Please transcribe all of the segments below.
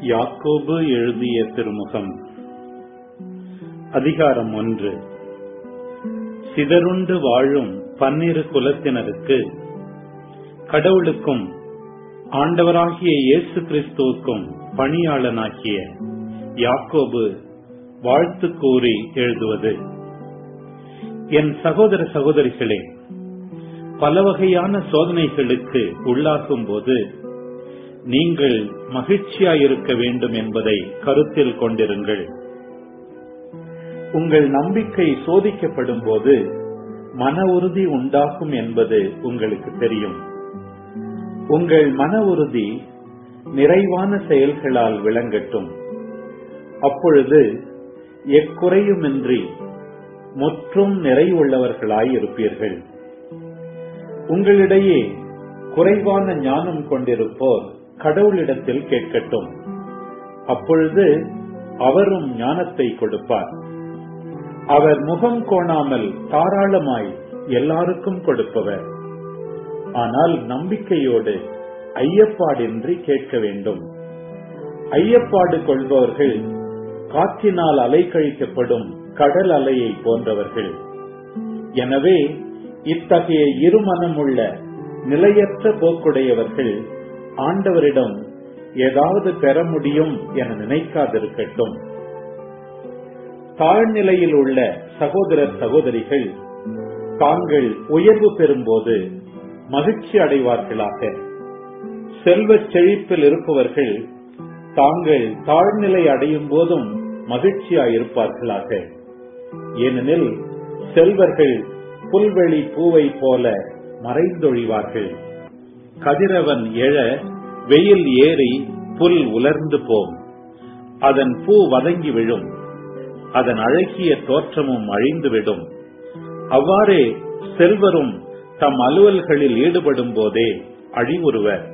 யாக்கோபு எழுதிய திருமுகம் அதிகாரம் ஒன்று சிதறுண்டு வாழும் பன்னிரு குலத்தினருக்கு கடவுளுக்கும் ஆண்டவராகிய இயேசு கிறிஸ்துவுக்கும் பணியாளனாகிய யாக்கோபு வாழ்த்து கூறி எழுதுவது என் சகோதர சகோதரிகளே பல வகையான சோதனைகளுக்கு உள்ளாகும் போது நீங்கள் மகிழ்ச்சியாயிருக்க வேண்டும் என்பதை கருத்தில் கொண்டிருங்கள் உங்கள் நம்பிக்கை சோதிக்கப்படும் போது மன உறுதி உண்டாகும் என்பது உங்களுக்கு தெரியும் உங்கள் மன உறுதி நிறைவான செயல்களால் விளங்கட்டும் அப்பொழுது எக்குறையுமின்றி முற்றும் நிறைவுள்ளவர்களாய் இருப்பீர்கள் உங்களிடையே குறைவான ஞானம் கொண்டிருப்போர் கடவுளிடத்தில் கேட்கட்டும் அப்பொழுது அவரும் ஞானத்தை கொடுப்பார் அவர் முகம் கோணாமல் தாராளமாய் எல்லாருக்கும் கொடுப்பவர் ஆனால் நம்பிக்கையோடு ஐயப்பாடின்றி கேட்க வேண்டும் ஐயப்பாடு கொள்பவர்கள் காற்றினால் அலைக்கழிக்கப்படும் கடல் அலையை போன்றவர்கள் எனவே இத்தகைய இருமனமுள்ள நிலையற்ற போக்குடையவர்கள் ஆண்டவரிடம் ஏதாவது பெற முடியும் என நினைக்காதிருக்கட்டும் தாழ்நிலையில் உள்ள சகோதரர் சகோதரிகள் தாங்கள் உயர்வு பெறும்போது மகிழ்ச்சி அடைவார்களாக செல்வ செழிப்பில் இருப்பவர்கள் தாங்கள் தாழ்நிலை அடையும் போதும் மகிழ்ச்சியாயிருப்பார்களாக ஏனெனில் செல்வர்கள் புல்வெளி பூவை போல மறைந்தொழிவார்கள் கதிரவன் எழ வெயில் ஏறி புல் உலர்ந்து போம் அதன் பூ வதங்கி விழும் அதன் அழகிய தோற்றமும் அழிந்துவிடும் அவ்வாறே செல்வரும் தம் அலுவல்களில் ஈடுபடும் போதே அழிவுறுவர்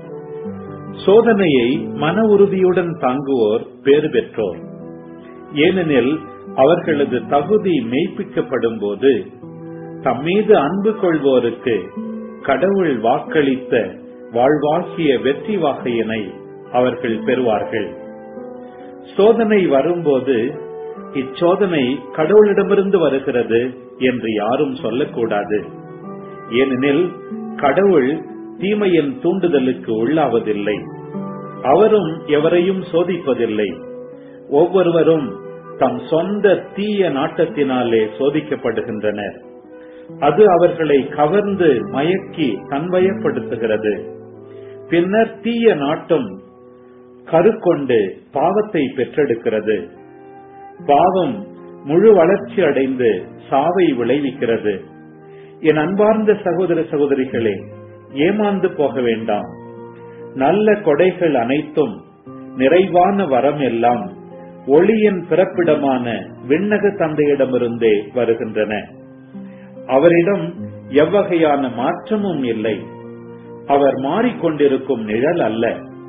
சோதனையை மன உறுதியுடன் தாங்குவோர் பேறு பெற்றோர் ஏனெனில் அவர்களது தகுதி மெய்ப்பிக்கப்படும் போது தம்மீது அன்பு கொள்வோருக்கு கடவுள் வாக்களித்த வாழ்வாகிய வெற்றி வாகையினை அவர்கள் பெறுவார்கள் சோதனை வரும்போது இச்சோதனை கடவுளிடமிருந்து வருகிறது என்று யாரும் சொல்லக்கூடாது ஏனெனில் கடவுள் தீமையின் தூண்டுதலுக்கு உள்ளாவதில்லை அவரும் எவரையும் சோதிப்பதில்லை ஒவ்வொருவரும் தம் சொந்த தீய நாட்டத்தினாலே சோதிக்கப்படுகின்றனர் அது அவர்களை கவர்ந்து மயக்கி தன்வயப்படுத்துகிறது பின்னர் தீய நாட்டம் கருக்கொண்டு பாவத்தை பெற்றெடுக்கிறது பாவம் முழு வளர்ச்சி அடைந்து சாவை விளைவிக்கிறது என் அன்பார்ந்த சகோதர சகோதரிகளே ஏமாந்து போக வேண்டாம் நல்ல கொடைகள் அனைத்தும் நிறைவான வரம் எல்லாம் ஒளியின் பிறப்பிடமான விண்ணக தந்தையிடமிருந்தே வருகின்றன அவரிடம் எவ்வகையான மாற்றமும் இல்லை அவர் மாறிக்கொண்டிருக்கும் நிழல் அல்ல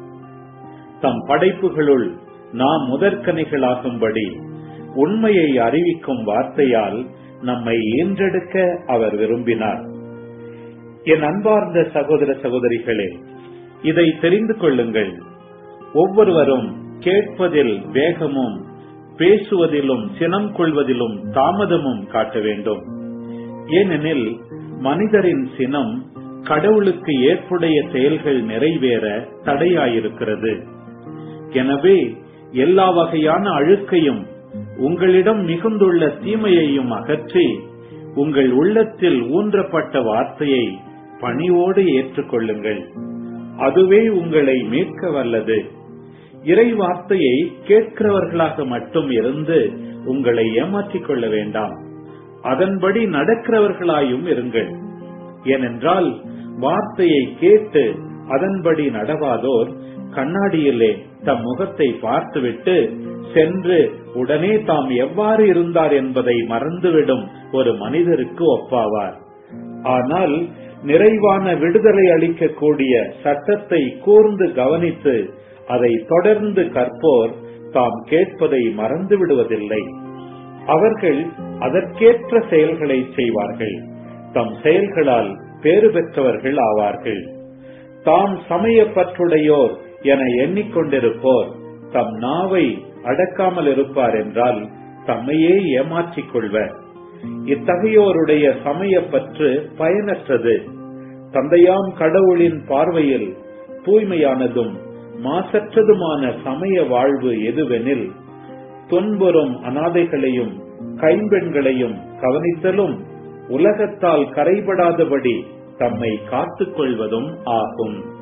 தம் படைப்புகளுள் நாம் முதற்கனிகளாகும்படி உண்மையை அறிவிக்கும் வார்த்தையால் நம்மை ஈன்றெடுக்க அவர் விரும்பினார் என் அன்பார்ந்த சகோதர சகோதரிகளே இதை தெரிந்து கொள்ளுங்கள் ஒவ்வொருவரும் கேட்பதில் வேகமும் பேசுவதிலும் சினம் கொள்வதிலும் தாமதமும் காட்ட வேண்டும் ஏனெனில் மனிதரின் சினம் கடவுளுக்கு ஏற்புடைய செயல்கள் நிறைவேற தடையாயிருக்கிறது எனவே எல்லா வகையான அழுக்கையும் உங்களிடம் மிகுந்துள்ள தீமையையும் அகற்றி உங்கள் உள்ளத்தில் ஊன்றப்பட்ட வார்த்தையை பணிவோடு ஏற்றுக்கொள்ளுங்கள் அதுவே உங்களை மீட்க வல்லது இறை வார்த்தையை கேட்கிறவர்களாக மட்டும் இருந்து உங்களை ஏமாற்றிக் கொள்ள வேண்டாம் அதன்படி நடக்கிறவர்களாயும் இருங்கள் ஏனென்றால் வார்த்தையை கேட்டு அதன்படி நடவாதோர் கண்ணாடியிலே தம் முகத்தை பார்த்துவிட்டு சென்று உடனே தாம் எவ்வாறு இருந்தார் என்பதை மறந்துவிடும் ஒரு மனிதருக்கு ஒப்பாவார் ஆனால் நிறைவான விடுதலை அளிக்கக்கூடிய சட்டத்தை கூர்ந்து கவனித்து அதை தொடர்ந்து கற்போர் தாம் கேட்பதை மறந்து விடுவதில்லை அவர்கள் அதற்கேற்ற செயல்களை செய்வார்கள் தம் செயல்களால் பேறு பெற்றவர்கள் ஆவார்கள் தாம் சமய பற்றுடையோர் என எண்ணிக்கொண்டிருப்போர் தம் நாவை அடக்காமல் இருப்பார் என்றால் தம்மையே ஏமாற்றிக் கொள்வர் இத்தகையோருடைய சமயப்பற்று பயனற்றது தந்தையாம் கடவுளின் பார்வையில் தூய்மையானதும் மாசற்றதுமான சமய வாழ்வு எதுவெனில் துன்புறும் அனாதைகளையும் கைம்பெண்களையும் கவனித்தலும் உலகத்தால் கரைபடாதபடி தம்மை காத்துக் கொள்வதும் ஆகும்